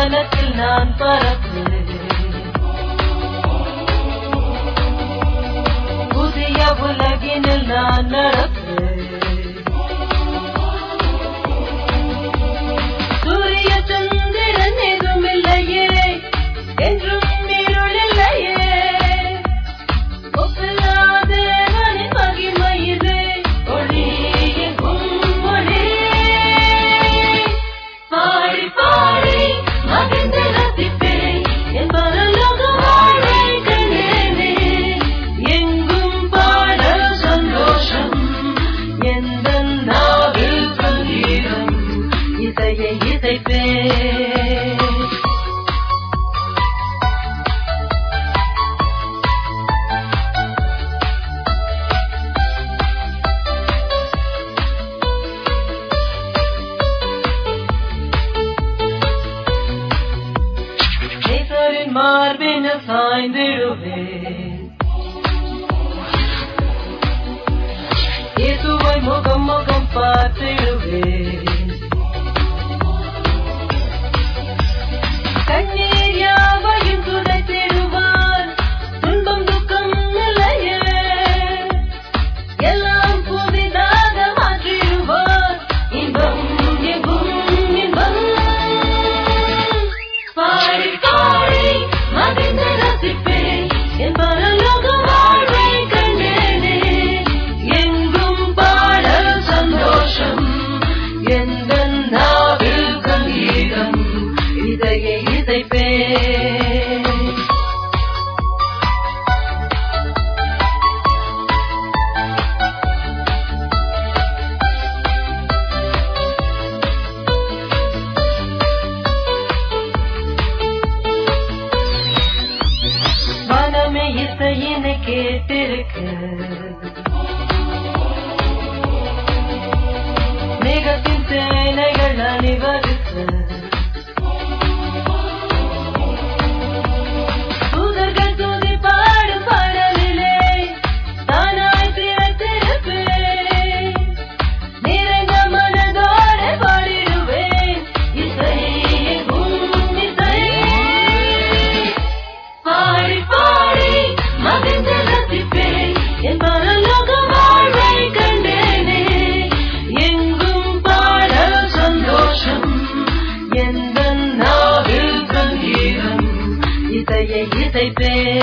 வானத்தில் நான் பறப்பேன் புதிய உலகினில் நான் நடப்பேன் சூரிய சந்திரன் எதுவுமில்லையே என்றும் இருளில்லையே ஒப்பில்லாத நாளின் மகிமையிலே ஒளி எங்கும் ஒளி. பாடி பாடி மகிழ்ந்து ரசிப்பேன் என் பரலோக வாழ்வை கண்டேனே. எங்கும் பாடல் சந்தோஷம் எந்தன் நாவில் சங்கீதம் இசையை இசைப்பேன் நேசரின் மார்பினில் சாய்ந்திடுவேன் இயேசுவை முகம் முகம் பார்த்திடுவேன் கண்ணீர் யாவையும் துடைத்திடுவார் துன்பம் துக்கம் இல்லையே எல்லாம் புதிதாக மாற்றிடுவார் இன்பம் எங்கும் இன்பம் பாடி பாடி மகிழ்ந்து ரசிப்பேன் என் பரலோக வாழ்வை கண்டேனே எங்கும் பாடல் சந்தோஷம் எந்த நாவில் சங்கீதம் இதையை இசைப்பேன் மனமே இசையினை கேட்டிருக்க மேகத்தின் சேனைகள் அணிவகுக்க தூதர்கள் துதி பாடும் பாடலிலே தானாய் திறத்திருப்பேன் நிறைந்த மனதோடு பாடிடுவேன் இசை எங்கும் இசை பாடி பாடி மகிழ்ந்து ரசிப்பேன் என் பரலோக வாழ்வை கண்டேனே எங்கும் பாடல் சந்தோஷம் எந்த நாவில் சங்கீதம் இசையை இசைப்பேன்